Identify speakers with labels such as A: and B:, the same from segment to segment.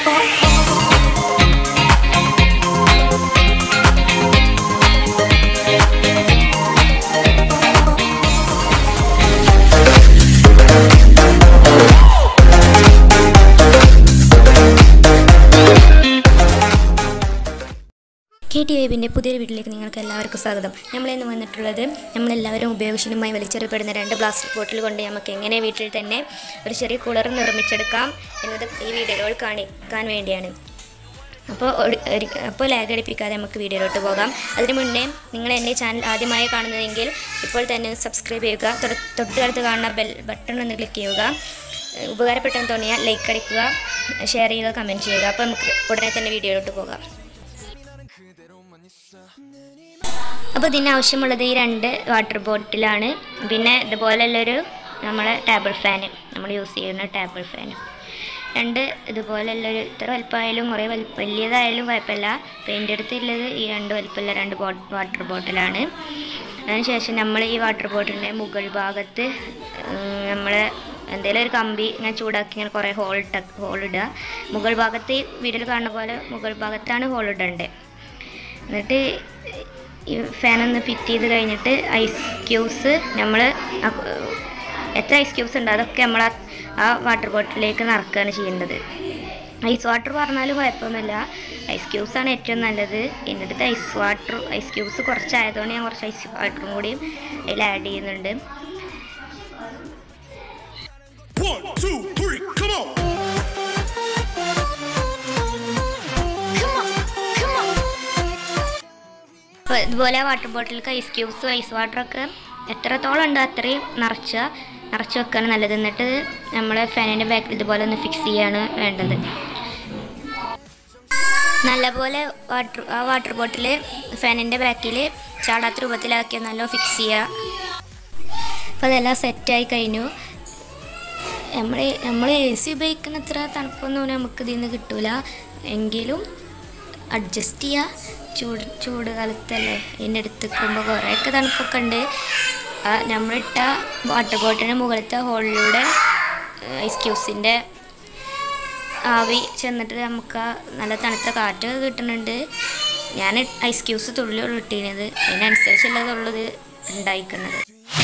A: K T വെബിൻ്റെ പുതിയൊരു വീട്ടിലേക്ക് നിങ്ങൾക്ക് എല്ലാവർക്കും സ്വാഗതം നമ്മളിന്ന് വന്നിട്ടുള്ളത് നമ്മളെല്ലാവരും ഉപയോഗശൂന്യമായി വലിച്ചെറിയപ്പെടുന്ന രണ്ട് പ്ലാസ്റ്റിക് ബോട്ടിൽ കൊണ്ട് നമുക്ക് എങ്ങനെ വീട്ടിൽ തന്നെ ഒരു ചെറിയ കുളർ നിർമ്മിച്ചെടുക്കാം എന്നത് ഈ വീഡിയോയിൽ കാണിക്കാൻ വേണ്ടിയാണ് അപ്പോൾ ഒരു- ഒരു- അപ്പോൾ ലാഗ് അടിപ്പിക്കാതെ നമുക്ക് വീഡിയോയിലോട്ട് പോകാം അതിനു മുന്നേ നിങ്ങൾ എൻ്റെ ചാനൽ ആദ്യമായി കാണുന്നതെങ്കിൽ ഇപ്പോൾ തന്നെ സബ്സ്ക്രൈബ് ചെയ്യുക തൊട്ട് തൊട്ടടുത്ത് കാണുന്ന ബെൽ ബട്ടൺ ഒന്ന് ക്ലിക്ക് ചെയ്യുക ഏഹ് ഉപകാരപ്പെട്ടെന്ന് തോന്നിയാൽ ലൈക്ക് അടിക്കുക ഷെയർ ചെയ്യുക കമൻറ്റ് ചെയ്യുക അപ്പോൾ നമുക്ക് ഉടനെ തന്നെ വീഡിയോയിലോട്ട് പോകാം അപ്പോൾ ഇതിന് ആവശ്യമുള്ളത് ഈ രണ്ട് വാട്ടർ ബോട്ടിലാണ് പിന്നെ ഇതുപോലുള്ളൊരു നമ്മളെ ടേബിൾ ഫാന് നമ്മൾ യൂസ് ചെയ്യുന്ന ടേബിൾ ഫാന് രണ്ട് ഇതുപോലുള്ളൊരു ഇത്ര വലുപ്പമായാലും കുറേ വലുപ്പ വലിയതായാലും കുഴപ്പമില്ല അപ്പോൾ എൻ്റെ അടുത്തുള്ളത് ഈ രണ്ട് വലുപ്പമുള്ള രണ്ട് ബോ വാട്ടർ ബോട്ടിലാണ് അതിനുശേഷം നമ്മൾ ഈ വാട്ടർ ബോട്ടിലിൻ്റെ മുകൾ ഭാഗത്ത് നമ്മൾ എന്തെങ്കിലും ഒരു കമ്പി ഇങ്ങനെ ചൂടാക്കി ഇങ്ങനെ കുറേ ഹോൾ ഇട്ട ഹോൾ ഇടുക മുകൾ ഭാഗത്ത് ഈ വീഡിയോയിൽ കാണുന്ന പോലെ മുകൾ ഭാഗത്താണ് ഹോൾ ഇടേണ്ടത് എന്നിട്ട് ഈ ഫാൻ ഒന്ന് ഫിറ്റ് ചെയ്ത് കഴിഞ്ഞിട്ട് ഐസ് ക്യൂബ്സ് നമ്മൾ എത്ര ഐസ് ക്യൂബ്സ് ഉണ്ട് അതൊക്കെ നമ്മൾ ആ- ആ വാട്ടർ ബോട്ടിലേക്ക് നിറക്കുകയാണ് ചെയ്യേണ്ടത് ഐസ് വാട്ടർ പറഞ്ഞാലും കുഴപ്പമൊന്നുമില്ല ഐസ് ക്യൂബ്സ് ആണ് ഏറ്റവും നല്ലത് എൻ്റെ അടുത്ത് ഐസ് വാട്ടർ ഐസ് ക്യൂബ്സ് കുറച്ചായതുകൊണ്ട് ഞാൻ കുറച്ച് ഐസ് വാട്ടറും കൂടിയും അതിൽ ആഡ് ചെയ്യുന്നുണ്ട്
B: One, two, three, come on!
A: അപ്പോൾ ഇതുപോലെ വാട്ടർ ബോട്ടിലേക്ക് ഐസ് ക്യൂബ്സും ഐസ് വാട്ടറൊക്കെ എത്രത്തോളം ഉണ്ട് അത്രയും നിറച്ച് നിറച്ച് വെക്കുകയാണ് നല്ലത് എന്നിട്ട് നമ്മൾ ഫാനിൻ്റെ ബാക്കിൽ ഇതുപോലെ ഒന്ന് ഫിക്സ് ചെയ്യാണ് വേണ്ടത് നല്ലപോലെ വാട്ടർ ആ വാട്ടർ ബോട്ടിൽ ഫാനിൻ്റെ ബാക്കിൽ ചാടാത്ത രൂപത്തിലാക്കി നല്ല ഫിക്സ് ചെയ്യുക അപ്പോൾ അതെല്ലാം സെറ്റായി കഴിഞ്ഞു നമ്മൾ നമ്മൾ എ സി ഉപയോഗിക്കുന്ന അത്ര തണുപ്പൊന്നും നമുക്ക് ഇതിൽ നിന്ന് കിട്ടൂല എങ്കിലും അഡ്ജസ്റ്റ് ചെയ്യുക ചൂട് ചൂട് കാലത്തല്ലേ ഇതിൻ്റെ അടുത്ത് നിൽക്കുമ്പോൾ കുറേയൊക്കെ തണുപ്പൊക്കെ ഉണ്ട് ആ നമ്മളിട്ട വാട്ടർ ബോട്ടിന് മുകളിലത്തെ ഹോളിലൂടെ ഐസ് ക്യൂബ്സിൻ്റെ ആവി ചെന്നിട്ട് നമുക്ക് ആ നല്ല തണുത്ത കാറ്റ് കിട്ടുന്നുണ്ട് ഞാൻ ഐസ് ക്യൂബ്സ് തുള്ളിയുള്ളൂ ഇട്ടിരുന്നത് അതിനനുസരിച്ചുള്ളതുള്ളത് ഉണ്ടായിക്കുന്നത്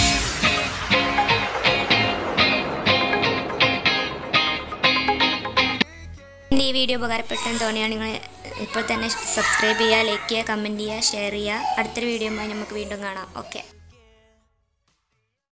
A: എൻ്റെ ഈ വീഡിയോ ഉപകാരപ്പെട്ടെന്ന് തോന്നിയാൽ നിങ്ങൾ ഇപ്പോൾ തന്നെ സബ്സ്ക്രൈബ് ചെയ്യുക ലൈക്ക് ചെയ്യുക കമൻറ്റ് ചെയ്യുക ഷെയർ ചെയ്യുക അടുത്തൊരു വീഡിയോ നമുക്ക് വീണ്ടും കാണാം ഓക്കെ